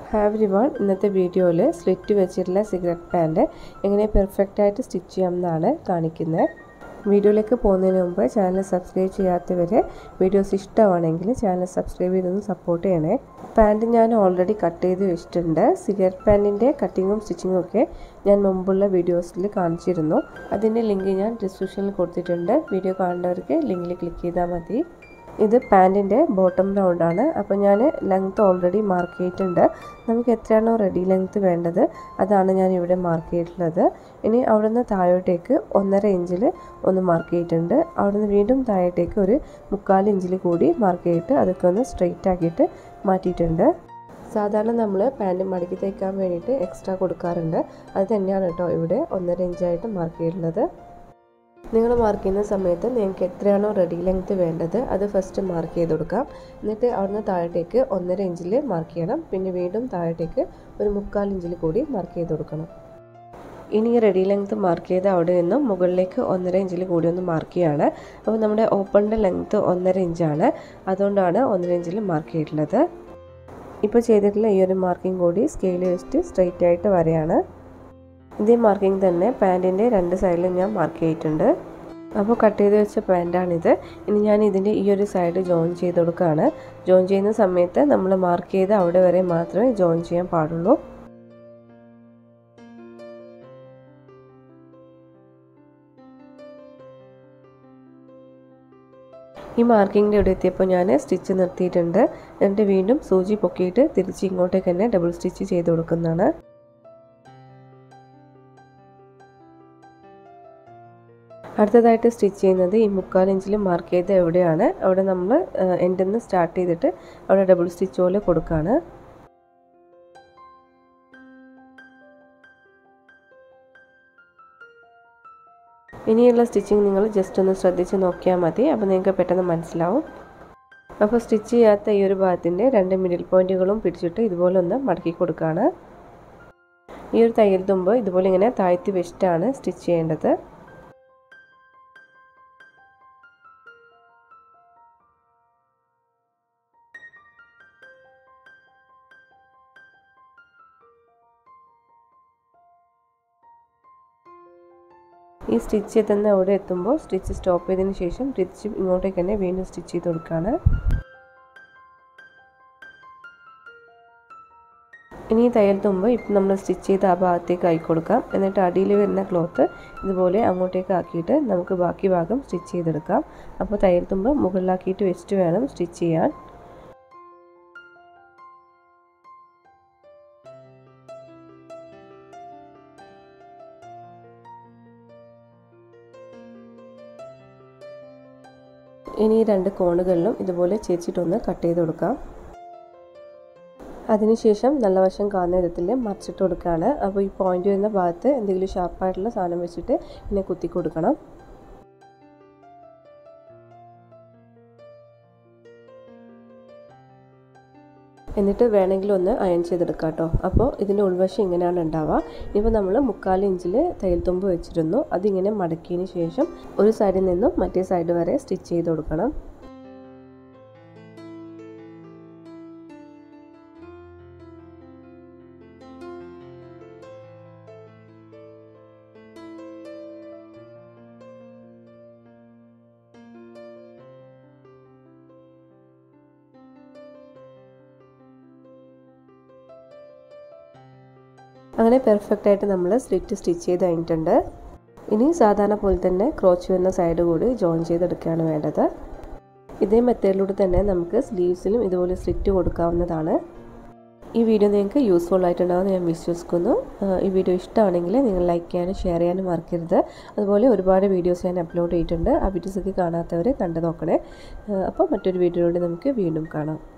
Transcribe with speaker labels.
Speaker 1: have റിവാൺ ഇന്നത്തെ വീഡിയോയിൽ slit വെച്ചിട്ടുള്ള സിഗരറ്റ് പാൻറ് എങ്ങനെ പെർഫെക്റ്റ് ആയിട്ട് സ്റ്റിച്ച് ചെയ്യാമെന്നാണ് കാണിക്കുന്നത് വീഡിയോയിലേക്ക് പോകുന്നതിന് മുമ്പ് ചാനൽ സബ്സ്ക്രൈബ് ചെയ്യാത്തവർ വീഡിയോസ് ഇഷ്ടമാണെങ്കിൽ ചാനൽ സബ്സ്ക്രൈബ് ചെയ്തൊന്ന് സപ്പോർട്ട് ചെയ്യണേ പാൻറ് ഞാൻ ഓൾറെഡി കട്ട് ചെയ്ത് വെച്ചിട്ടുണ്ട് സിഗരറ്റ് പാൻറ്റിൻ്റെ കട്ടിങ്ങും സ്റ്റിച്ചിങ്ങും ഒക്കെ ഞാൻ മുമ്പുള്ള വീഡിയോസിൽ കാണിച്ചിരുന്നു അതിൻ്റെ ലിങ്ക് ഞാൻ ഡിസ്ക്രിപ്ഷനിൽ കൊടുത്തിട്ടുണ്ട് വീഡിയോ കാണേണ്ടവർക്ക് ലിങ്കിൽ ക്ലിക്ക് ചെയ്താൽ മതി ഇത് പാൻറ്റിൻ്റെ ബോട്ടം റൗണ്ടാണ് അപ്പോൾ ഞാൻ ലെങ്ത്ത് ഓൾറെഡി മാർക്ക് ചെയ്തിട്ടുണ്ട് നമുക്ക് എത്രയാണോ റെഡി ലെങ്ത്ത് വേണ്ടത് അതാണ് ഞാൻ ഇവിടെ മാർക്ക് ചെയ്തിട്ടുള്ളത് ഇനി അവിടുന്ന് താഴോട്ടേക്ക് ഒന്നര ഇഞ്ചിൽ ഒന്ന് മാർക്ക് ചെയ്തിട്ടുണ്ട് അവിടുന്ന് വീണ്ടും താഴോട്ടേക്ക് ഒരു മുക്കാൽ ഇഞ്ചിൽ കൂടി മാർക്ക് ചെയ്തിട്ട് അതൊക്കെ ഒന്ന് സ്ട്രെയിറ്റ് ആക്കിയിട്ട് മാറ്റിയിട്ടുണ്ട് സാധാരണ നമ്മൾ പാൻറ് മടക്കി തയ്ക്കാൻ വേണ്ടിയിട്ട് എക്സ്ട്രാ കൊടുക്കാറുണ്ട് അത് തന്നെയാണ് കേട്ടോ ഇവിടെ ഒന്നര ഇഞ്ചായിട്ട് മാർക്ക് ചെയ്തിട്ടുള്ളത് നിങ്ങൾ മാർക്ക് ചെയ്യുന്ന സമയത്ത് നിങ്ങൾക്ക് എത്രയാണോ റെഡി ലെങ്ത്ത് വേണ്ടത് അത് ഫസ്റ്റ് മാർക്ക് ചെയ്ത് കൊടുക്കാം എന്നിട്ട് അവിടുന്ന് താഴത്തേക്ക് ഒന്നര ഇഞ്ചിൽ മാർക്ക് ചെയ്യണം പിന്നെ വീണ്ടും താഴത്തേക്ക് ഒരു മുക്കാൽ ഇഞ്ചിൽ കൂടി മാർക്ക് ചെയ്ത് കൊടുക്കണം ഇനി റെഡി ലെങ്ത്ത് മാർക്ക് ചെയ്ത് അവിടെ നിന്നും മുകളിലേക്ക് ഒന്നര ഇഞ്ചിൽ കൂടി ഒന്ന് മാർക്ക് ചെയ്യുകയാണ് അപ്പോൾ നമ്മുടെ ഓപ്പണിൻ്റെ ലെങ്ത്ത് ഒന്നര ഇഞ്ചാണ് അതുകൊണ്ടാണ് ഒന്നര ഇഞ്ചിൽ മാർക്ക് ചെയ്തിട്ടുള്ളത് ഇപ്പോൾ ചെയ്തിട്ടുള്ള ഈ ഒരു മാർക്കിംഗ് കൂടി സ്കെയിൽ വെച്ചിട്ട് സ്ട്രെയിറ്റ് ആയിട്ട് വരെയാണ് ഇതേ മാർക്കിംഗ് തന്നെ പാൻറ്റിൻ്റെ രണ്ട് സൈഡിലും ഞാൻ മാർക്ക് ചെയ്തിട്ടുണ്ട് അപ്പോൾ കട്ട് ചെയ്ത് വെച്ച പാൻറ്റാണിത് ഇനി ഞാൻ ഇതിൻ്റെ ഈ ഒരു സൈഡ് ജോയിൻ ചെയ്ത് കൊടുക്കുകയാണ് ജോയിൻ ചെയ്യുന്ന സമയത്ത് നമ്മൾ മാർക്ക് ചെയ്ത് അവിടെ വരെ മാത്രമേ ജോയിൻ ചെയ്യാൻ പാടുള്ളൂ ഈ മാർക്കിങ്ങിൻ്റെ ഇവിടെ എത്തിയപ്പോൾ ഞാൻ സ്റ്റിച്ച് നിർത്തിയിട്ടുണ്ട് എന്നിട്ട് വീണ്ടും സൂചി പൊക്കിയിട്ട് തിരിച്ച് ഇങ്ങോട്ടേക്ക് തന്നെ ഡബിൾ സ്റ്റിച്ച് ചെയ്ത് കൊടുക്കുന്നതാണ് അടുത്തതായിട്ട് സ്റ്റിച്ച് ചെയ്യുന്നത് ഈ മുക്കാൽ ഇഞ്ചിൽ മാർക്ക് ചെയ്ത് എവിടെയാണ് അവിടെ നമ്മൾ എൻഡിൽ നിന്ന് സ്റ്റാർട്ട് ചെയ്തിട്ട് അവിടെ ഡബിൾ സ്റ്റിച്ച് പോലെ കൊടുക്കുകയാണ് ഇനിയുള്ള സ്റ്റിച്ചിങ് നിങ്ങൾ ജസ്റ്റ് ഒന്ന് ശ്രദ്ധിച്ച് നോക്കിയാൽ മതി അപ്പോൾ നിങ്ങൾക്ക് പെട്ടെന്ന് മനസ്സിലാവും അപ്പോൾ സ്റ്റിച്ച് ചെയ്യാത്ത ഈ ഒരു ഭാഗത്തിൻ്റെ രണ്ട് മിഡിൽ പോയിൻറ്റുകളും പിടിച്ചിട്ട് ഇതുപോലെ ഒന്ന് മടക്കി കൊടുക്കുകയാണ് ഈ ഒരു തയ്യൽ തുമ്പ് ഇതുപോലെ ഇങ്ങനെ താഴ്ത്തി വെച്ചിട്ടാണ് സ്റ്റിച്ച് ചെയ്യേണ്ടത് ഈ സ്റ്റിച്ച് എത്തുന്ന അവിടെ എത്തുമ്പോൾ സ്റ്റിച്ച് സ്റ്റോപ്പ് ചെയ്തതിന് ശേഷം തിരിച്ച് ഇങ്ങോട്ടേക്ക് തന്നെ വീണ്ടും സ്റ്റിച്ച് ചെയ്ത് കൊടുക്കുകയാണ് ഇനി ഈ തയ്യൽ തുമ്പ് ഇപ്പം നമ്മൾ സ്റ്റിച്ച് ചെയ്ത ആ ഭാഗത്തേക്ക് ആക്കി കൊടുക്കാം എന്നിട്ട് അടിയിൽ വരുന്ന ക്ലോത്ത് ഇതുപോലെ അങ്ങോട്ടേക്ക് ആക്കിയിട്ട് നമുക്ക് ബാക്കി ഭാഗം സ്റ്റിച്ച് ചെയ്തെടുക്കാം അപ്പോൾ തയ്യൽ തുമ്പ് മുകളിലാക്കിയിട്ട് വെച്ചിട്ട് വേണം സ്റ്റിച്ച് ചെയ്യാൻ ഇനി രണ്ട് കോണുകളിലും ഇതുപോലെ ചേച്ചിട്ടൊന്ന് കട്ട് ചെയ്ത് കൊടുക്കാം അതിനുശേഷം നല്ല വശം കാണുന്ന വിധത്തിൽ മറിച്ചിട്ട് കൊടുക്കുകയാണ് അപ്പോൾ ഈ പോയിന്റ് വരുന്ന ഭാഗത്ത് എന്തെങ്കിലും ഷാർപ്പായിട്ടുള്ള സാധനം വെച്ചിട്ട് ഇങ്ങനെ കുത്തി കൊടുക്കണം എന്നിട്ട് വേണമെങ്കിൽ ഒന്ന് അയൺ ചെയ്തെടുക്കാം കേട്ടോ അപ്പോൾ ഇതിൻ്റെ ഉൾവശം ഇങ്ങനെയാണ് ഉണ്ടാവുക ഇപ്പോൾ നമ്മൾ മുക്കാൽ ഇഞ്ചിൽ തയ്യൽ തുമ്പ് വെച്ചിരുന്നു അതിങ്ങനെ മടക്കിയതിന് ശേഷം ഒരു സൈഡിൽ നിന്നും മറ്റേ സൈഡ് വരെ സ്റ്റിച്ച് ചെയ്ത് കൊടുക്കണം അങ്ങനെ പെർഫെക്റ്റ് ആയിട്ട് നമ്മൾ സ്ലിറ്റ് സ്റ്റിച്ച് ചെയ്ത് കഴിഞ്ഞിട്ടുണ്ട് ഇനി സാധാരണ പോലെ തന്നെ ക്രോച്ച് വരുന്ന സൈഡ് കൂടി ജോയിൻ ചെയ്തെടുക്കുകയാണ് വേണ്ടത് ഇതേ മെത്തേഡിലൂടെ തന്നെ നമുക്ക് സ്ലീവ്സിലും ഇതുപോലെ സ്ലിറ്റ് കൊടുക്കാവുന്നതാണ് ഈ വീഡിയോ നിങ്ങൾക്ക് യൂസ്ഫുൾ ആയിട്ടുണ്ടാകുമെന്ന് ഞാൻ വിശ്വസിക്കുന്നു ഈ വീഡിയോ ഇഷ്ടമാണെങ്കിൽ നിങ്ങൾ ലൈക്ക് ചെയ്യാനും ഷെയർ ചെയ്യാനും മറക്കരുത് അതുപോലെ ഒരുപാട് വീഡിയോസ് ഞാൻ അപ്ലോഡ് ചെയ്തിട്ടുണ്ട് ആ വീഡിയോസൊക്കെ കാണാത്തവർ കണ്ടു നോക്കണേ അപ്പോൾ മറ്റൊരു വീഡിയോയിലൂടെ നമുക്ക് വീണ്ടും കാണാം